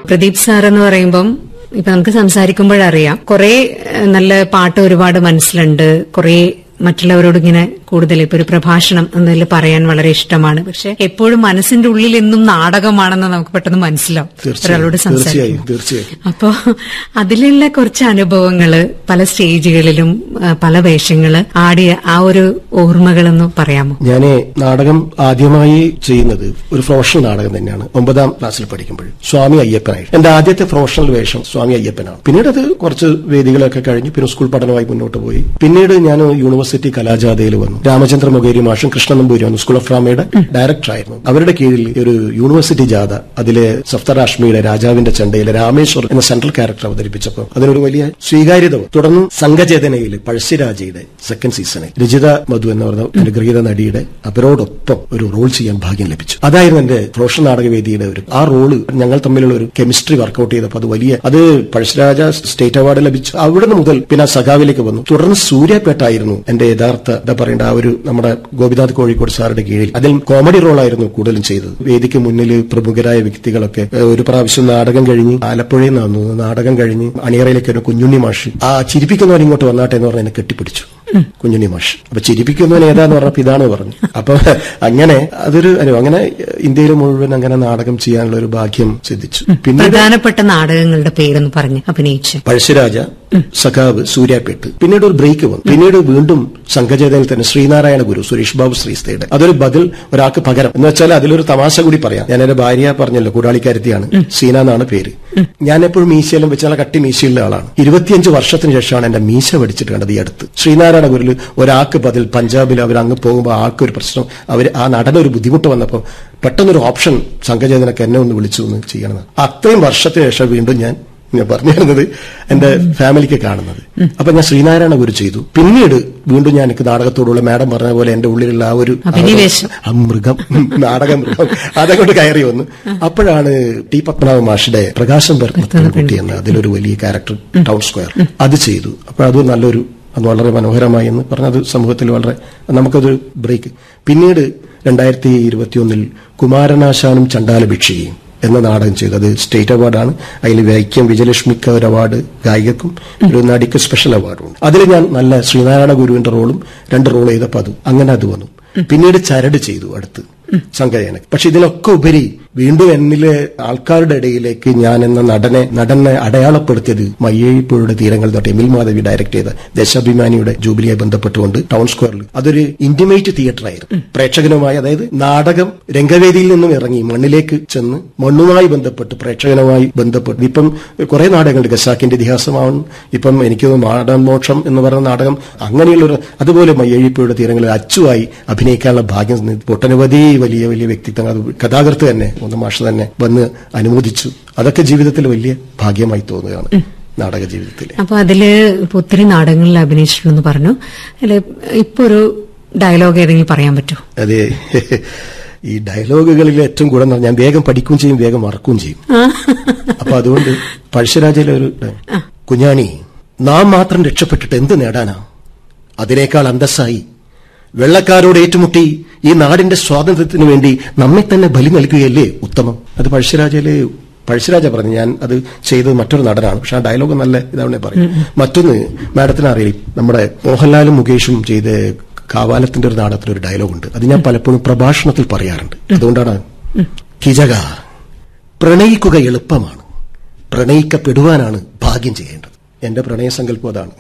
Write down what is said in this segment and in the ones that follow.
Pradeep sir എന്ന് പറയുമ്പം ഇപ്പൊ നമുക്ക് സംസാരിക്കുമ്പോഴറിയാം കുറെ ഏഹ്, നല്ല പാട്ട് ഒരുപാട് മനസ്സിലുണ്ട് കുറെ മറ്റുള്ളവരോട് ഇങ്ങനെ കൂടുതൽ ഇപ്പൊ ഒരു പ്രഭാഷണം എന്നതിൽ പറയാൻ വളരെ ഇഷ്ടമാണ് പക്ഷെ എപ്പോഴും മനസ്സിന്റെ ഉള്ളിൽ എന്നും നാടകമാണെന്ന് നമുക്ക് പെട്ടെന്ന് മനസ്സിലാവും ഒരാളോട് തീർച്ചയായും തീർച്ചയായും സംസാരിക്കും തീർച്ചയായും അപ്പോ അതിലുള്ള കുറച്ച് അനുഭവങ്ങള് പല സ്റ്റേജുകളിലും ആ, പല വേഷങ്ങള് ആടിയ ആ ഒരു ഓർമ്മകളൊന്ന് പറയാമോ ഞാൻ നാടകം ആദ്യമായി ചെയ്യുന്നത് ഒരു പ്രൊഫഷണൽ നാടകം തന്നെയാണ് ഒമ്പതാം ക്ലാസ്സിൽ പഠിക്കുമ്പോൾ സ്വാമി അയ്യപ്പനായി എന്റെ ആദ്യത്തെ പ്രൊഫഷണൽ വേഷം സ്വാമി അയ്യപ്പനാണ് പിന്നീട് അത് കുറച്ച് വേദികളൊക്കെ കഴിഞ്ഞ് പിന്നെ സ്കൂൾ പഠനമായി മുന്നോട്ട് പോയി പിന്നീട് ഞാൻ യൂണിവേഴ്സിറ്റി കലാജാഥയിൽ വന്നു രാമചന്ദ്ര മൊകേരി മാഷും കൃഷ്ണ നമ്പൂരി വന്നു സ്കൂൾ ഓഫ് ഡ്രാമയുടെ ഡയറക്ടർ ആയിരുന്നു അവരുടെ കീഴിൽ ഒരു യൂണിവേഴ്സിറ്റി ജാഥ അതിലെ സപ്തരാഷ്മിയുടെ രാജാവിന്റെ ചണ്ടയിലെ രാമേശ്വർ എന്ന സെൻട്രൽ ക്യാരക്ടർ അവതരിപ്പിച്ചപ്പോൾ അതിനൊരു വലിയ സ്വീകാര്യത വന്നു. തുടർന്ന് സംഘചേതനയിൽ പഴശ്ശിരാജയുടെ സെക്കൻഡ് സീസണിൽ രജിത മധു എന്ന് പറഞ്ഞ അനുഗ്രഹീത നടിയുടെ അവരോടൊപ്പം ഒരു റോൾ ചെയ്യാൻ ഭാഗ്യം ലഭിച്ചു അതായിരുന്നു എന്റെ പ്രൊഫഷണൽ നാടകവേദിയുടെ ഒരു ആ റോള് ഞങ്ങൾ തമ്മിലുള്ള ഒരു കെമിസ്ട്രി വർക്കൗട്ട് ചെയ്തപ്പോൾ അത് വലിയ അത് പഴശ്ശിരാജ സ്റ്റേറ്റ് അവാർഡ് ലഭിച്ചു അവിടുന്ന് മുതൽ പിന്നെ ആ സഖാവിലേക്ക് വന്നു തുടർന്ന് സൂര്യപേട്ടായിരുന്നു എന്റെ യഥാർത്ഥ എന്താ പറയേണ്ട ആ ഒരു നമ്മുടെ ഗോപിനാഥ് കോഴിക്കോട് സാറുടെ കീഴിൽ അതിൽ കോമഡി റോളായിരുന്നു കൂടുതലും ചെയ്തത് വേദിക്ക് മുന്നിൽ പ്രമുഖരായ വ്യക്തികളൊക്കെ ഏഹ്, ഒരു പ്രാവശ്യം നാടകം കഴിഞ്ഞ് ആലപ്പുഴയിൽ നിന്ന് വന്നു നാടകം കഴിഞ്ഞ് അണിയറയിലേക്ക് ഒരു കുഞ്ഞുണ്ണി മാഷ് ആ ചിരിപ്പിക്കുന്നവൻ ഇങ്ങോട്ട് വന്നാട്ടെ എന്ന് പറഞ്ഞ് എന്നെ കെട്ടിപ്പിടിച്ചു കുഞ്ഞുണ്ണി മാഷ് അപ്പൊ ചിരിപ്പിക്കുന്നവൻ ഏതാന്ന് പറഞ്ഞപ്പോ ഇതാണ് പറഞ്ഞു അപ്പൊ അങ്ങനെ അതൊരു അനുഭവം അങ്ങനെ ഇന്ത്യയിൽ മുഴുവൻ അങ്ങനെ നാടകം ചെയ്യാനുള്ള ഒരു ഭാഗ്യം സിദ്ധിച്ചു പിന്നീട് പ്രധാനപ്പെട്ട നാടകങ്ങളുടെ പേരൊന്ന് പറഞ്ഞ് അഭിനയിച്ച് പഴശ്ശിരാജ സഖാവ് സൂര്യാപേട്ട് പിന്നീട് ഒരു ബ്രേക്ക് വന്നു പിന്നീട് വീണ്ടും സംഘചേതനയിൽ തന്നെ ശ്രീനാരായണ ഗുരു സുരേഷ് ബാബു ശ്രീസ്തയുടെ അതൊരു ബദൽ ഒരാൾക്ക് പകരം എന്ന് വെച്ചാൽ അതിലൊരു തമാശ കൂടി പറയാം ഞാൻ എന്റെ ഭാര്യ പറഞ്ഞല്ലോ കൂടാളിക്കാരത്തിയാണ് സീന എന്നാണ് പേര് ഞാൻ എപ്പോഴും മീശയിലും വെച്ച് നല്ല കട്ടി മീശയുള്ള ആളാണ് ഇരുപത്തിയഞ്ച് വർഷത്തിന് ശേഷമാണ് എന്റെ മീശ പഠിച്ചിട്ട് കണ്ടത് ഈ അടുത്ത് ശ്രീനാരായണ ഗുരുല് ഒരാൾക്ക് ബദൽ പഞ്ചാബിൽ അവർ അങ്ങ് പോകുമ്പോൾ ആൾക്ക് ഒരു പ്രശ്നം അവർ ആ നടന ഒരു ബുദ്ധിമുട്ട് വന്നപ്പോൾ പെട്ടെന്നൊരു ഓപ്ഷൻ സംഘചേതനക്ക് എന്നെ ഒന്ന് വിളിച്ചു ഒന്ന് ചെയ്യണം അത്രയും വർഷത്തിന് ശേഷം വീണ്ടും ഞാൻ ഞാൻ പറഞ്ഞു തരുന്നത് എന്റെ ഫാമിലിക്ക് കാണുന്നത് അപ്പൊ ഞാൻ ശ്രീനാരായണ ഗുരു ചെയ്തു പിന്നീട് വീണ്ടും ഞാൻ എനിക്ക് നാടകത്തോടുള്ള മാഡം പറഞ്ഞ പോലെ എന്റെ ഉള്ളിലുള്ള ആ ഒരു അഭിനിവേശം. ആ മൃഗം നാടക മൃഗം അതങ്ങോട്ട് കയറി വന്നു അപ്പോഴാണ് ടി പത്മനാഭ മാഷിയുടെ പ്രകാശം പരത്തുന്ന കുട്ടി എന്ന അതിലൊരു വലിയ ക്യാരക്ടർ ടൗൺ സ്ക്വയർ അത് ചെയ്തു അപ്പോൾ അത് നല്ലൊരു അത് വളരെ മനോഹരമായി എന്ന് പറഞ്ഞത് സമൂഹത്തിൽ വളരെ നമുക്കത് ബ്രേക്ക് പിന്നീട് രണ്ടായിരത്തി ഇരുപത്തിയൊന്നിൽ കുമാരനാശാനും ചണ്ടാല ഭിക്ഷയും എന്ന നാടകം ചെയ്തു അത് സ്റ്റേറ്റ് അവാർഡാണ് അതിൽ വൈക്കം വിജയലക്ഷ്മിക്ക് ഒരു അവാർഡ് ഗായികക്കും ഒരു നടിക്ക് സ്പെഷ്യൽ അവാർഡും ഉണ്ട് അതിൽ ഞാൻ നല്ല ശ്രീനാരായണ ഗുരുവിന്റെ റോളും രണ്ട് റോൾ ചെയ്തപ്പോൾ അത് അങ്ങനെ അത് വന്നു പിന്നീട് ചരട് ചെയ്തു അടുത്ത് സംഘയന പക്ഷെ ഇതിലൊക്കെ ഉപരി വീണ്ടും എന്നിലെ ആൾക്കാരുടെ ഇടയിലേക്ക് ഞാൻ എന്ന നടനെ നടനെ അടയാളപ്പെടുത്തിയത് മയ്യഴിപ്പുഴയുടെ തീരങ്ങൾ തൊട്ട് എമിൽ മാധവി ഡയറക്ട് ചെയ്ത ദേശാഭിമാനിയുടെ ജൂബിലിയെ ബന്ധപ്പെട്ടുകൊണ്ട് ടൗൺ സ്ക്വയറിൽ അതൊരു ഇന്റിമേറ്റ് തിയേറ്റർ ആയിരുന്നു പ്രേക്ഷകനുമായി അതായത് നാടകം രംഗവേദിയിൽ നിന്നും ഇറങ്ങി മണ്ണിലേക്ക് ചെന്ന് മണ്ണുമായി ബന്ധപ്പെട്ട് പ്രേക്ഷകനുമായി ബന്ധപ്പെട്ട് ഇപ്പം കുറെ നാടകങ്ങളുണ്ട് ഖസാക്കിന്റെ ഇതിഹാസമാണ് ഇപ്പം എനിക്ക് തോന്നുന്നു മാടമോക്ഷം എന്ന് പറയുന്ന നാടകം അങ്ങനെയുള്ളൊരു അതുപോലെ മയ്യഴിപ്പുഴയുടെ തീരങ്ങളിൽ അച്ചുവായി അഭിനയിക്കാനുള്ള ഭാഗ്യം ഒട്ടനവധി വലിയ വലിയ വ്യക്തിത്വങ്ങൾ അത് കഥാകൃത്ത് തന്നെ ഒന്ന് മാഷ് തന്നെ വന്ന് അനുമോദിച്ചു അതൊക്കെ ജീവിതത്തിൽ വലിയ ഭാഗ്യമായി തോന്നുകയാണ് നാടക ജീവിതത്തിൽ അപ്പൊ അതില് ഇപ്പൊ ഒത്തിരി നാടകങ്ങളിൽ അഭിനയിച്ചിട്ടുണ്ടെന്ന് പറഞ്ഞു അതില് ഇപ്പൊ ഒരു ഡയലോഗ് ഏതെങ്കിലും പറയാൻ പറ്റുമോ അതെ ഈ ഡയലോഗുകളിൽ ഏറ്റവും ഗുണം എന്ന് പറഞ്ഞാൽ ഞാൻ വേഗം പഠിക്കുകയും ചെയ്യും വേഗം മറക്കുകയും ചെയ്യും അപ്പൊ അതുകൊണ്ട് പഴശ്ശിരാജയിലെ ഒരു കുഞ്ഞാണി നാം മാത്രം രക്ഷപ്പെട്ടിട്ട് എന്ത് നേടാനാ അതിനേക്കാൾ അന്തസ്സായി വെള്ളക്കാരോട് ഏറ്റുമുട്ടി ഈ നാടിന്റെ സ്വാതന്ത്ര്യത്തിനു വേണ്ടി നമ്മെ തന്നെ ബലി നൽകുകയല്ലേ ഉത്തമം അത് പഴശ്ശിരാജയിലെ പഴശ്ശിരാജ പറഞ്ഞു ഞാൻ അത് ചെയ്തത് മറ്റൊരു നടനാണ് പക്ഷെ ആ ഡയലോഗ് നല്ല ഇതാവണേ പറയും മറ്റൊന്ന് മാഡത്തിന് അറിയാം നമ്മുടെ മോഹൻലാലും മുകേഷും ചെയ്ത കാവാലത്തിന്റെ ഒരു നാടകത്തിൽ ഒരു ഡയലോഗ് ഉണ്ട് അത് ഞാൻ പലപ്പോഴും പ്രഭാഷണത്തിൽ പറയാറുണ്ട് അതുകൊണ്ടാണ് കിജക പ്രണയിക്കുക എളുപ്പമാണ് പ്രണയിക്കപ്പെടുവാനാണ് ഭാഗ്യം ചെയ്യേണ്ടത് എന്റെ പ്രണയസങ്കല്പം അതാണ്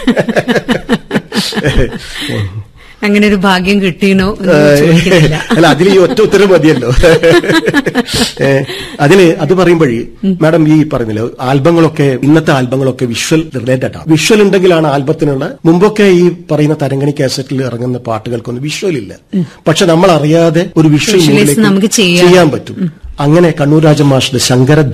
അങ്ങനെ ഒരു ഭാഗ്യം കിട്ടിയണോ എന്ന് ചോദിക്കുന്നില്ല അല്ല അതിൽ ഈ ഒറ്റ ഉത്തരം മതിയല്ലോ ഏ, അതില് അത് പറയുമ്പോഴേ മാഡം ഈ പറഞ്ഞില്ലേ ആൽബങ്ങളൊക്കെ ഇന്നത്തെ ആൽബങ്ങളൊക്കെ വിഷ്വൽ റിലേറ്റഡ് ആണ് വിഷ്വൽ ഉണ്ടെങ്കിലാണ് ആൽബത്തിനുള്ള മുമ്പൊക്കെ ഈ പറയുന്ന തരങ്കണി കാസറ്റിൽ ഇറങ്ങുന്ന പാട്ടുകൾക്കൊന്നും വിഷ്വൽ ഇല്ല പക്ഷെ നമ്മൾ അറിയാതെ ഒരു വിഷ്വൽ Visualize മൂഡിലേക്ക് നമുക്ക് ചെയ്യാം. ചെയ്യാൻ പറ്റും അങ്ങനെ കണ്ണൂർ രാജമാഷിന്റെ ശങ്കര